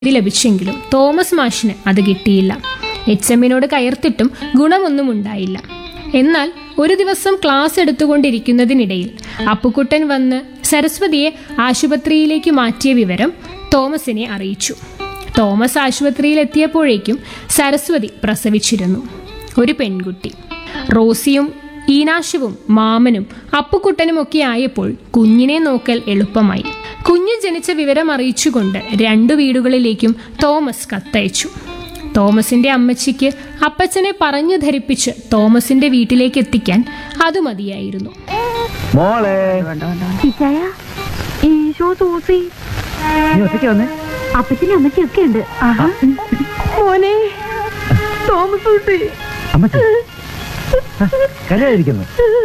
ലഭിച്ചെങ്കിലും Thomas മാഷിന് അത് കിട്ടിയില്ല എച്ച് എമ്മിനോട് കയർത്തിട്ടും ഗുണമൊന്നും ഉണ്ടായില്ല എന്നാൽ ഒരു ദിവസം ക്ലാസ് എടുത്തുകൊണ്ടിരിക്കുന്നതിനിടയിൽ അപ്പുക്കുട്ടൻ വന്ന് സരസ്വതിയെ ആശുപത്രിയിലേക്ക് മാറ്റിയ വിവരം തോമസിനെ അറിയിച്ചു തോമസ് ആശുപത്രിയിൽ എത്തിയപ്പോഴേക്കും സരസ്വതി പ്രസവിച്ചിരുന്നു ഒരു പെൺകുട്ടി റോസിയും ഈനാശുവും മാമനും അപ്പുക്കുട്ടനുമൊക്കെ ആയപ്പോൾ കുഞ്ഞിനെ നോക്കൽ എളുപ്പമായി കുഞ്ഞ് ജനിച്ച വിവരം അറിയിച്ചുകൊണ്ട് രണ്ടു വീടുകളിലേക്കും തോമസ് കത്തയച്ചു തോമസിന്റെ അമ്മച്ചിക്ക് അപ്പച്ചനെ പറഞ്ഞു ധരിപ്പിച്ച് തോമസിന്റെ വീട്ടിലേക്ക് എത്തിക്കാൻ അത് മതിയായിരുന്നു മോളെ ഇച്ചായ ഈശോ സൂസി നീ ഒറ്റയ്ക്ക് വന്നേ അപ്പച്ചനും അമ്മച്ചൊക്കെ ഉണ്ട് മോനെ തോമസ് സൂസി അമ്മച്ചി കരയായിരിക്കുന്നു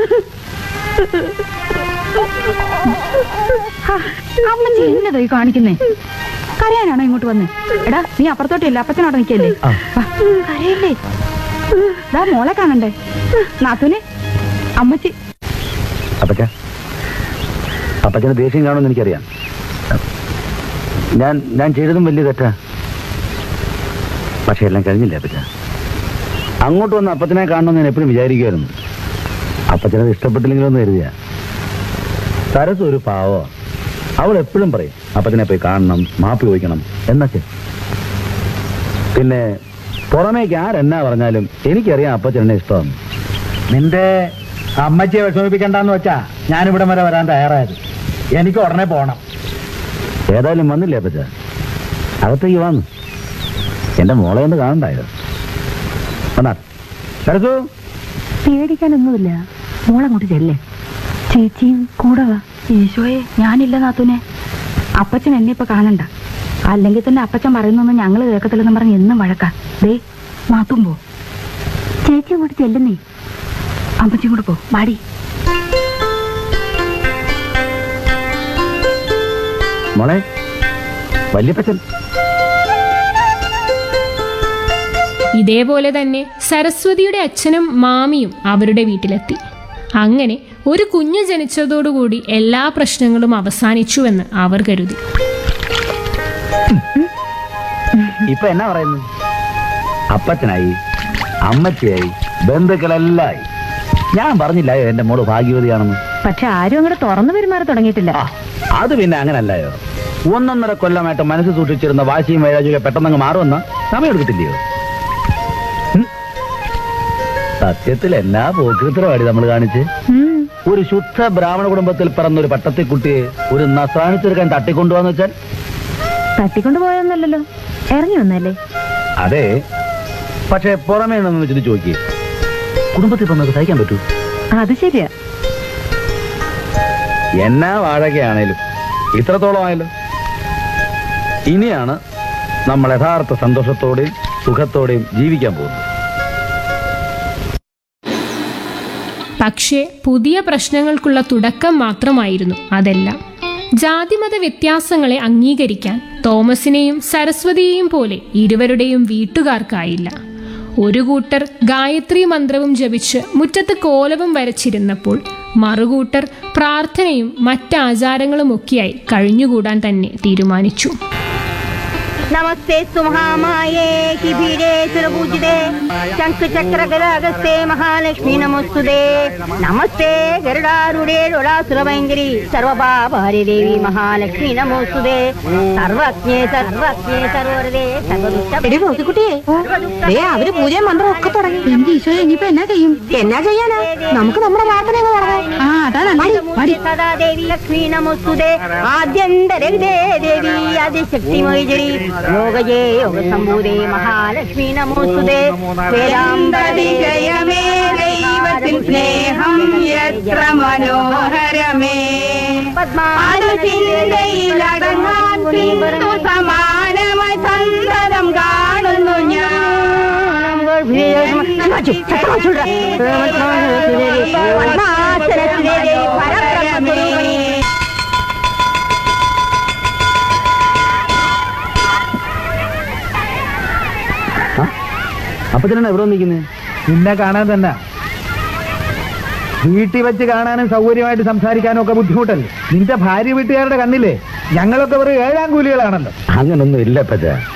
അമ്മച്ചി എന്നതായി കാണിക്കുന്നേ കരയാനാണോ ഇങ്ങോട്ട് വന്ന് എടാ നീ അപ്പുറത്തോട്ടില്ല അപ്പച്ചനോട് നിൽക്കല്ലേ ആ. കരയല്ലേ ദാ മോളെ കാണണ്ടേ നാത്തൂനെ അമ്മച്ചി അപ്പച്ച അപ്പച്ചന് ദേഷ്യം കാണുമെന്ന് എനിക്കറിയാം ഞാൻ ഞാൻ ചെയ്തതും വലിയ തെറ്റാ പക്ഷെ എല്ലാം കഴിഞ്ഞില്ലേ അപ്പച്ച അങ്ങോട്ട് വന്ന് അപ്പച്ചനെ കാണണമെന്ന് ഞാൻ എപ്പോഴും വിചാരിക്കുമായിരുന്നു അപ്പച്ചനത് ഇഷ്ടപ്പെട്ടില്ലെങ്കിലോ എന്ന് കരുതിയ സരസ് ഒരു പാവോ അവൾ എപ്പോഴും പറയും അപ്പച്ചനെ പോയി കാണണം മാപ്പി ചോദിക്കണം എന്നൊക്കെ പിന്നെ പുറമേക്ക് ആരെന്നാ പറഞ്ഞാലും എനിക്കറിയാം അപ്പച്ചനെ ഇഷ്ടമാണ് നിന്റെ അമ്മച്ചിയെ വിഷമിപ്പിക്കണ്ടെന്ന് വെച്ചാ ഞാനിവിടെ വരെ വരാൻ തയ്യാറായത് എനിക്ക് ഉടനെ പോണം ഏതായാലും വന്നില്ലേ അപ്പച്ച അകത്തേക്ക് വന്നു എന്റെ മോളെ ഒന്ന് കാണണ്ടായോ വന്നാ സരസു പേടിക്കാനൊന്നുമില്ല മോളങ്ങോട്ട് ചെല്ലേ ചേച്ചിയും കൂടെ വാ ഈശോയെ ഞാനില്ല നാത്തൂനെ അപ്പച്ചൻ എന്നെ ഇപ്പൊ കാണണ്ട അല്ലെങ്കിൽ തന്നെ അപ്പച്ചൻ പറയുന്നൊന്നും ഞങ്ങൾ കേൾക്കത്തില്ലെന്ന് പറഞ്ഞ് എന്നും വഴക്കാ ദേ നാത്തും പോ ചേച്ചി അങ്ങോട്ട് ചെല്ലുന്നേ അമ്മച്ചി കൂടെ പോ മാടി മോളെ വല്യപ്പച്ചൻ ഇതേപോലെ തന്നെ സരസ്വതിയുടെ അച്ഛനും മാമിയും അവരുടെ വീട്ടിലെത്തി അങ്ങനെ ഒരു കുഞ്ഞ് ജനിച്ചതോടുകൂടി എല്ലാ പ്രശ്നങ്ങളും അവസാനിച്ചുവെന്ന് അവർ കരുതി ഇപ്പൊ എന്നാ പറയുന്നു അപ്പച്ചനായി അമ്മച്ചിയായി ബന്ധുക്കളെല്ലാം ആയി ഞാൻ പറഞ്ഞില്ലായോ എന്റെ മോള് ഭാഗ്യവതിയാണെന്ന് പക്ഷെ ആരും അങ്ങോട്ട് തുറന്നു പെരുമാറി തുടങ്ങിയിട്ടില്ല ആ അത് പിന്നെ അങ്ങനല്ലായോ ഒന്നൊന്നര കൊല്ലമായിട്ട് മനസ്സ് സൂക്ഷിച്ചിരുന്ന വാശിയും വൈരാജ്യമൊക്കെ പെട്ടെന്നങ്ങ് മാറുമെന്ന സമയം എടുക്കത്തില്ലയോ ഉം. സത്യത്തിൽ എന്നാ പോക്കൃത്തരവാടി നമ്മൾ കാണിച്ച് ഒരു ശുദ്ധ ബ്രാഹ്മണ കുടുംബത്തിൽ പിറന്ന ഒരു പട്ടത്തിക്കുട്ടിയെ ഒരു നസ്രാണി ചെറുക്കാൻ തട്ടിക്കൊണ്ടുപോകാന്ന് വെച്ചാൽ തട്ടിക്കൊണ്ടു പോയൊന്നല്ലോ ഇറങ്ങി വന്നല്ലേ അതെ പക്ഷെ പുറമേ നിന്ന് ചിന്തിച്ചു നോക്കി കുടുംബത്തിൽ ഇപ്പൊ നമുക്ക് സഹിക്കാൻ പറ്റൂ അത് ശരിയാ എന്നാ വാഴകയാണേലും ഇത്രത്തോളം ആയല്ലോ ഇനിയാണ് നമ്മൾ യഥാർത്ഥ സന്തോഷത്തോടെയും സുഖത്തോടെയും ജീവിക്കാൻ പോകുന്നത് പക്ഷേ പുതിയ പ്രശ്നങ്ങൾക്കുള്ള തുടക്കം മാത്രമായിരുന്നു അതെല്ലാം ജാതിമത വ്യത്യാസങ്ങളെ അംഗീകരിക്കാൻ തോമസിനെയും സരസ്വതിയെയും പോലെ ഇരുവരുടെയും വീട്ടുകാർക്കായില്ല ഒരു കൂട്ടർ ഗായത്രി മന്ത്രവും ജപിച്ച് മുറ്റത്ത് കോലവും വരച്ചിരുന്നപ്പോൾ മറുകൂട്ടർ പ്രാർത്ഥനയും മറ്റാചാരങ്ങളുമൊക്കെയായി കഴിഞ്ഞുകൂടാൻ തന്നെ തീരുമാനിച്ചു नमस्ते सुमहामाये कि भीडे सुरपूजिते शंख चक्र गदागस्ते महालक्ष्मी नमोस्तुते नमस्ते गरुडारूढे डोडासुरभयङ्करी सर्वपापहरि देवी महालक्ष्मी नमोस्तुते സർവജ്ഞേ സർവജ്ഞേ സർവരതേ എടി റോസിക്കുട്ടിയെ ദേ അവര് പൂജയും മന്ത്രം ഒക്കെ തുടങ്ങി എന്റെ ഈശോയെ ഇനിയിപ്പോ എന്നാ ചെയ്യും എന്നാ ചെയ്യാനാ നമുക്ക് നമ്മുടെ പ്രാർത്ഥന അങ്ങ് തുടങ്ങാം ആ അതാ നല്ലത് സദാ ദേവി ലക്ഷ്മി നമോസ്തുതേ ആദ്യന്തരവിദേ ദേവി ആദിശക്തി മൈജരി യോഗജേ യോഗ സംഭൂതേ മഹാലക്ഷ്മി നമോസ്തുതേ വേദാന്തതിജയമേ ദൈവത്തിൻ സ്നേഹം എത്ര മനോഹരമേ പത്മാലടങ്ങാൻ സമാനമായി സന്തതം കാണുന്നു ഞാൻ പരബ്രഹ്മ അപ്പൊ തന്നെ എവിടെ നിൽക്കുന്നത് നിന്നെ കാണാൻ തന്നെ വീട്ടിൽ വെച്ച് കാണാനും സൗകര്യമായിട്ട് സംസാരിക്കാനും ഒക്കെ ബുദ്ധിമുട്ടല്ലേ നിന്റെ ഭാര്യ വീട്ടുകാരുടെ കണ്ണില്ലേ ഞങ്ങളൊക്കെ വെറും ഏഴാം കൂലികളാണല്ലോ അങ്ങനൊന്നും ഇല്ല അപ്പച്ച